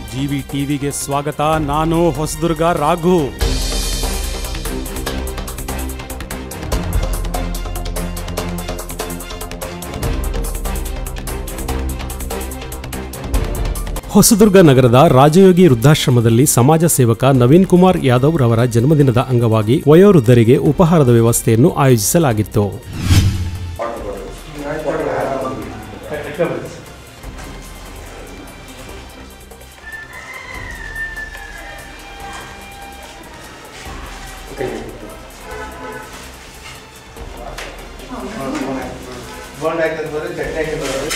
GV ಟಿವಿಗೆ ಸ್ವಾಗತ ನಾನು ಹೊಸದುರ್ಗ ರಾಘು ಹೊಸದುರ್ಗ ನಗರದ ರಾಜಯೋಗಿ ವೃದ್ಧಾಶ್ರಮದಲ್ಲಿ ಸಮಾಜ ಸೇವಕ ನವೀನ್ ಕುಮಾರ್ ಯಾದವ್ ರವರ ಜನ್ಮದಿನದ ಅಂಗವಾಗಿ ವಯೋವೃದ್ಧರಿಗೆ ಉಪಹಾರದ ವ್ಯವಸ್ಥೆಯನ್ನು ಆಯೋಜಿಸಲಾಗಿತ್ತು ಬೋಂಡ್ ಹಾಕಿದ್ ಬರೋದು ಚಟ್ನಿ ಹಾಕಿದ್ ಬರೋದು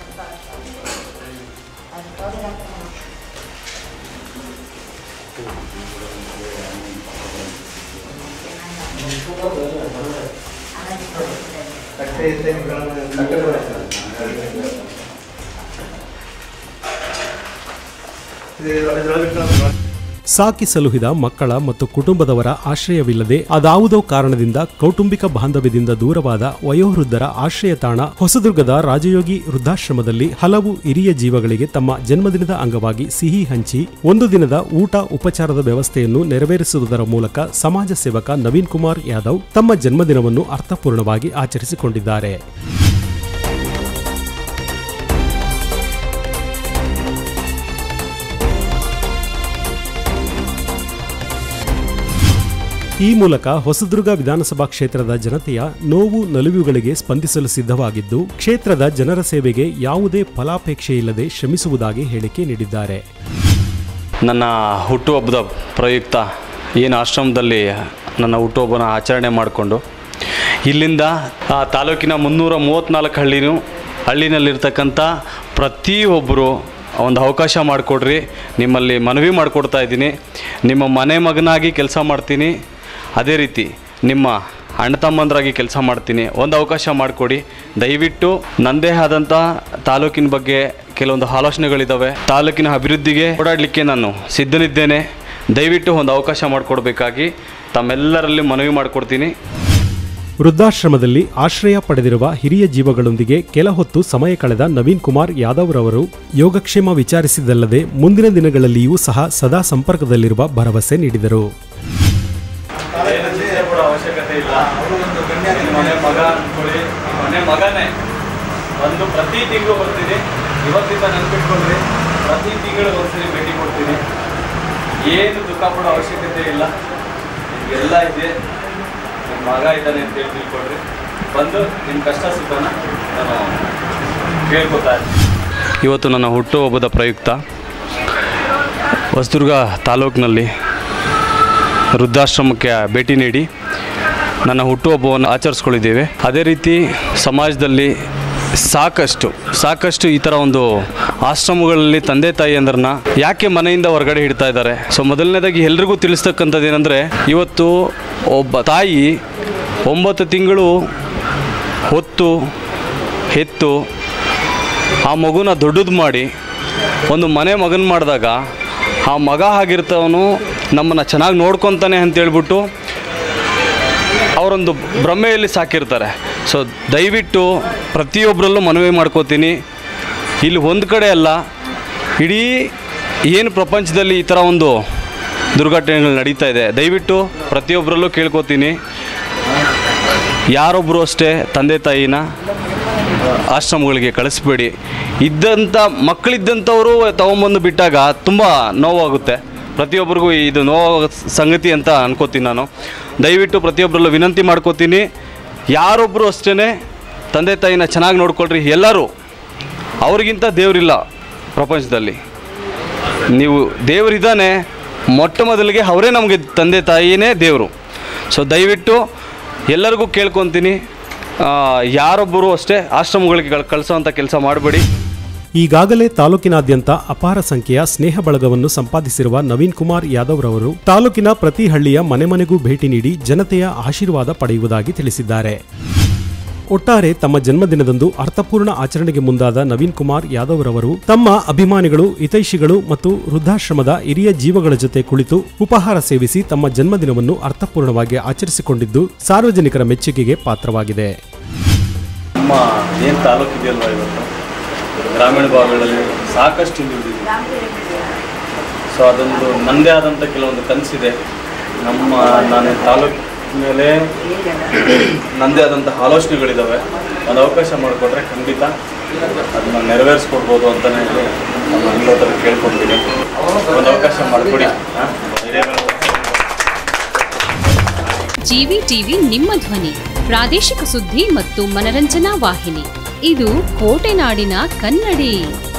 ಕಟ್ಟೆ ಇದ್ದೆ ಕಟ್ಟೆ ಇದ್ರೊಳಗೆ ಇಟ್ಕೊಂಡು ಸಾಕಿ ಸಲುಹಿದ ಮಕ್ಕಳ ಮತ್ತು ಕುಟುಂಬದವರ ಆಶ್ರಯವಿಲ್ಲದೆ ಅದಾವುದೋ ಕಾರಣದಿಂದ ಕೌಟುಂಬಿಕ ಬಾಂಧವ್ಯದಿಂದ ದೂರವಾದ ವಯೋವೃದ್ಧರ ಆಶ್ರಯ ತಾಣ ಹೊಸದುರ್ಗದ ರಾಜಯೋಗಿ ವೃದ್ಧಾಶ್ರಮದಲ್ಲಿ ಹಲವು ಹಿರಿಯ ಜೀವಗಳಿಗೆ ತಮ್ಮ ಜನ್ಮದಿನದ ಅಂಗವಾಗಿ ಸಿಹಿ ಹಂಚಿ ಒಂದು ದಿನದ ಊಟ ಉಪಚಾರದ ವ್ಯವಸ್ಥೆಯನ್ನು ನೆರವೇರಿಸುವುದರ ಮೂಲಕ ಸಮಾಜ ಸೇವಕ ನವೀನ್ ಕುಮಾರ್ ಯಾದವ್ ತಮ್ಮ ಜನ್ಮದಿನವನ್ನು ಅರ್ಥಪೂರ್ಣವಾಗಿ ಆಚರಿಸಿಕೊಂಡಿದ್ದಾರೆ ಈ ಮೂಲಕ ಹೊಸದುರ್ಗ ವಿಧಾನಸಭಾ ಕ್ಷೇತ್ರದ ಜನತೆಯ ನೋವು ನಲಿವುಗಳಿಗೆ ಸ್ಪಂದಿಸಲು ಸಿದ್ಧವಾಗಿದ್ದು ಕ್ಷೇತ್ರದ ಜನರ ಸೇವೆಗೆ ಯಾವುದೇ ಫಲಾಪೇಕ್ಷೆಯಿಲ್ಲದೆ ಶ್ರಮಿಸುವುದಾಗಿ ಹೇಳಿಕೆ ನೀಡಿದ್ದಾರೆ ನನ್ನ ಹುಟ್ಟುಹಬ್ಬದ ಪ್ರಯುಕ್ತ ಏನು ಆಶ್ರಮದಲ್ಲಿ ನನ್ನ ಹುಟ್ಟುಹಬ್ಬನ ಆಚರಣೆ ಮಾಡಿಕೊಂಡು ಇಲ್ಲಿಂದ ಆ ತಾಲೂಕಿನ ಮುನ್ನೂರ ಮೂವತ್ತ್ನಾಲ್ಕು ಹಳ್ಳಿನೂ ಹಳ್ಳಿನಲ್ಲಿರ್ತಕ್ಕಂಥ ಪ್ರತಿಯೊಬ್ಬರು ಒಂದು ಅವಕಾಶ ಮಾಡಿಕೊಡ್ರಿ ನಿಮ್ಮಲ್ಲಿ ಮನವಿ ಮಾಡಿಕೊಡ್ತಾ ಇದ್ದೀನಿ ನಿಮ್ಮ ಮನೆ ಮಗನಾಗಿ ಕೆಲಸ ಮಾಡ್ತೀನಿ ಅದೇ ರೀತಿ ನಿಮ್ಮ ಅಣ್ಣ ತಮ್ಮಂದ್ರಾಗಿ ಕೆಲಸ ಮಾಡ್ತೀನಿ ಒಂದು ಅವಕಾಶ ಮಾಡಿಕೊಡಿ ದಯವಿಟ್ಟು ನನ್ನದೇ ಆದಂಥ ತಾಲೂಕಿನ ಬಗ್ಗೆ ಕೆಲವೊಂದು ಆಲೋಚನೆಗಳಿದ್ದಾವೆ ತಾಲೂಕಿನ ಅಭಿವೃದ್ಧಿಗೆ ಓಡಾಡಲಿಕ್ಕೆ ನಾನು ಸಿದ್ಧನಿದ್ದೇನೆ ದಯವಿಟ್ಟು ಒಂದು ಅವಕಾಶ ಮಾಡಿಕೊಡ್ಬೇಕಾಗಿ ತಮ್ಮೆಲ್ಲರಲ್ಲಿ ಮನವಿ ಮಾಡಿಕೊಡ್ತೀನಿ ವೃದ್ಧಾಶ್ರಮದಲ್ಲಿ ಆಶ್ರಯ ಪಡೆದಿರುವ ಹಿರಿಯ ಜೀವಗಳೊಂದಿಗೆ ಕೆಲ ಹೊತ್ತು ಸಮಯ ಕಳೆದ ನವೀನ್ ಕುಮಾರ್ ಯಾದವ್ ರವರು ಯೋಗಕ್ಷೇಮ ವಿಚಾರಿಸಿದಲ್ಲದೆ ಮುಂದಿನ ದಿನಗಳಲ್ಲಿಯೂ ಸಹ ಸದಾ ಸಂಪರ್ಕದಲ್ಲಿರುವ ಭರವಸೆ ನೀಡಿದರು ಅವಶ್ಯಕತೆ ಇಲ್ಲ ಮನೆ ಮಗ ಅನ್ಕೊಳ್ಳಿ ಮನೆ ಮಗನೇ ಒಂದು ಪ್ರತಿ ತಿಂಗಳು ಬರ್ತೀನಿ ಇವತ್ತಿಂದ ನೆನ್ಪಿಟ್ಕೊಂಡ್ರಿ ಪ್ರತಿ ತಿಂಗಳು ಒಂದ್ಸರಿ ಭೇಟಿ ಕೊಡ್ತೀನಿ ಏನು ದುಃಖ ಪಡೋ ಅವಶ್ಯಕತೆ ಇಲ್ಲ ಎಲ್ಲ ಇದೆ ನಿಮ್ಮ ಮಗ ಇದ್ದಾನೆ ಅಂತ ಹೇಳಿ ತಿಳ್ಕೊಳ್ರಿ ಬಂದು ನಿಮ್ಮ ಕಷ್ಟ ಸುಖನ ನಾನು ಕೇಳ್ಕೊತಾ ಇವತ್ತು ನನ್ನ ಹುಟ್ಟುಹಬ್ಬದ ಪ್ರಯುಕ್ತ ಹೊಸದುರ್ಗ ತಾಲೂಕಿನಲ್ಲಿ ವೃದ್ಧಾಶ್ರಮಕ್ಕೆ ಭೇಟಿ ನೀಡಿ ನನ್ನ ಹುಟ್ಟುಹಬ್ಬವನ್ನು ಆಚರಿಸ್ಕೊಂಡಿದ್ದೇವೆ ಅದೇ ರೀತಿ ಸಮಾಜದಲ್ಲಿ ಸಾಕಷ್ಟು ಸಾಕಷ್ಟು ಈ ಥರ ಒಂದು ಆಶ್ರಮಗಳಲ್ಲಿ ತಂದೆ ತಾಯಿ ಅಂದ್ರನ್ನ ಯಾಕೆ ಮನೆಯಿಂದ ಹೊರಗಡೆ ಇಡ್ತಾ ಇದ್ದಾರೆ ಸೊ ಮೊದಲನೇದಾಗಿ ಎಲ್ರಿಗೂ ತಿಳಿಸ್ತಕ್ಕಂಥದ್ದು ಏನಂದರೆ ಇವತ್ತು ಒಬ್ಬ ತಾಯಿ ಒಂಬತ್ತು ತಿಂಗಳು ಹೊತ್ತು ಹೆತ್ತು ಆ ಮಗುನ ದೊಡ್ಡದು ಮಾಡಿ ಒಂದು ಮನೆ ಮಗನ ಮಾಡಿದಾಗ ಆ ಮಗ ಆಗಿರ್ತವನು ನಮ್ಮನ್ನು ಚೆನ್ನಾಗಿ ನೋಡ್ಕೊತಾನೆ ಅಂತೇಳ್ಬಿಟ್ಟು ಅವರೊಂದು ಭ್ರಮೆಯಲ್ಲಿ ಸಾಕಿರ್ತಾರೆ ಸೊ ದಯವಿಟ್ಟು ಪ್ರತಿಯೊಬ್ಬರಲ್ಲೂ ಮನವಿ ಮಾಡ್ಕೋತೀನಿ ಇಲ್ಲಿ ಒಂದು ಕಡೆ ಅಲ್ಲ ಇಡೀ ಏನು ಪ್ರಪಂಚದಲ್ಲಿ ಈ ಥರ ಒಂದು ದುರ್ಘಟನೆಗಳು ನಡೀತಾ ಇದೆ ದಯವಿಟ್ಟು ಪ್ರತಿಯೊಬ್ಬರಲ್ಲೂ ಕೇಳ್ಕೊತೀನಿ ಯಾರೊಬ್ಬರು ಅಷ್ಟೇ ತಂದೆ ತಾಯಿನ ಆಶ್ರಮಗಳಿಗೆ ಕಳಿಸ್ಬೇಡಿ ಇದ್ದಂಥ ಮಕ್ಕಳಿದ್ದಂಥವರು ತೊಗೊಂಬಂದು ಬಿಟ್ಟಾಗ ತುಂಬ ನೋವಾಗುತ್ತೆ ಪ್ರತಿಯೊಬ್ಬರಿಗೂ ಇದು ನೋವು ಸಂಗತಿ ಅಂತ ಅನ್ಕೋತೀನಿ ನಾನು ದಯವಿಟ್ಟು ಪ್ರತಿಯೊಬ್ಬರಲ್ಲೂ ವಿನಂತಿ ಮಾಡ್ಕೋತೀನಿ ಯಾರೊಬ್ಬರು ಅಷ್ಟೇ ತಂದೆ ತಾಯಿನ ಚೆನ್ನಾಗಿ ನೋಡ್ಕೊಳ್ರಿ ಎಲ್ಲರೂ ಅವ್ರಿಗಿಂತ ದೇವರಿಲ್ಲ ಪ್ರಪಂಚದಲ್ಲಿ ನೀವು ದೇವರಿದ್ದಾನೆ ಮೊಟ್ಟ ಮೊದಲಿಗೆ ಅವರೇ ನಮಗೆ ತಂದೆ ತಾಯಿಯೇ ದೇವರು ಸೊ ದಯವಿಟ್ಟು ಎಲ್ಲರಿಗೂ ಕೇಳ್ಕೊತೀನಿ ಆ, ಯಾರೊಬ್ಬರು ಅಷ್ಟೇ ಆಶ್ರಮಗಳಿಗೆ ಕಳ್ ಕಳಿಸೋವಂಥ ಕೆಲಸ ಮಾಡಬೇಡಿ ಈಗಾಗಲೇ ತಾಲೂಕಿನಾದ್ಯಂತ ಅಪಾರ ಸಂಖ್ಯೆಯ ಸ್ನೇಹ ಬಳಗವನ್ನು ಸಂಪಾದಿಸಿರುವ ನವೀನ್ ಕುಮಾರ್ ಯಾದವ್ ರವರು ತಾಲೂಕಿನ ಪ್ರತಿ ಹಳ್ಳಿಯ ಮನೆ ಮನೆಗೂ ಭೇಟಿ ನೀಡಿ ಜನತೆಯ ಆಶೀರ್ವಾದ ಪಡೆಯುವುದಾಗಿ ತಿಳಿಸಿದ್ದಾರೆ ಒಟ್ಟಾರೆ ತಮ್ಮ ಜನ್ಮದಿನದಂದು ಅರ್ಥಪೂರ್ಣ ಆಚರಣೆಗೆ ಮುಂದಾದ ನವೀನ್ ಕುಮಾರ್ ಯಾದವ್ ರವರು ತಮ್ಮ ಅಭಿಮಾನಿಗಳು ಹಿತೈಷಿಗಳು ಮತ್ತು ವೃದ್ಧಾಶ್ರಮದ ಹಿರಿಯ ಜೀವಗಳ ಜೊತೆ ಕುಳಿತು ಉಪಹಾರ ಸೇವಿಸಿ ತಮ್ಮ ಜನ್ಮದಿನವನ್ನು ಅರ್ಥಪೂರ್ಣವಾಗಿ ಆಚರಿಸಿಕೊಂಡಿದ್ದು ಸಾರ್ವಜನಿಕರ ಮೆಚ್ಚುಗೆಗೆ ಪಾತ್ರವಾಗಿದೆ ನಮ್ಮ ಏನು ತಾಲೂಕು ಇದೆಯಲ್ವ ಇವತ್ತು ಗ್ರಾಮೀಣ ಭಾಗಗಳಲ್ಲಿ ಸಾಕಷ್ಟು ಹಿಂದುಳಿದಿದೆ ಸೊ ಅದೊಂದು ನನ್ನದೇ ಆದಂಥ ಕೆಲವೊಂದು ಕನಸಿದೆ ನಮ್ಮ ನಾನು ತಾಲೂಕು ಮೇಲೆ ನನ್ನದೇ ಆದಂಥ ಆಲೋಚನೆಗಳಿದ್ದಾವೆ ಒಂದು ಅವಕಾಶ ಮಾಡಿಕೊಟ್ರೆ ಖಂಡಿತ ಅದನ್ನ ನೆರವೇರಿಸ್ಕೊಡ್ಬೋದು ಅಂತಲೇ ಹೇಳಿ ನಮ್ಮ ಎಲ್ಲೋ ಥರ ಕೇಳ್ಕೊಡ್ತೀನಿ ಒಂದು ಅವಕಾಶ ಮಾಡಿಕೊಡಿ ಹಾಂ ಜಿವಿ ಟಿವಿ ನಿಮ್ಮ ಧ್ವನಿ ಪ್ರಾದೇಶಿಕ ಸುದ್ದಿ ಮತ್ತು ಮನರಂಜನಾ ವಾಹಿನಿ ಇದು ಕೋಟೆನಾಡಿನ ಕನ್ನಡಿ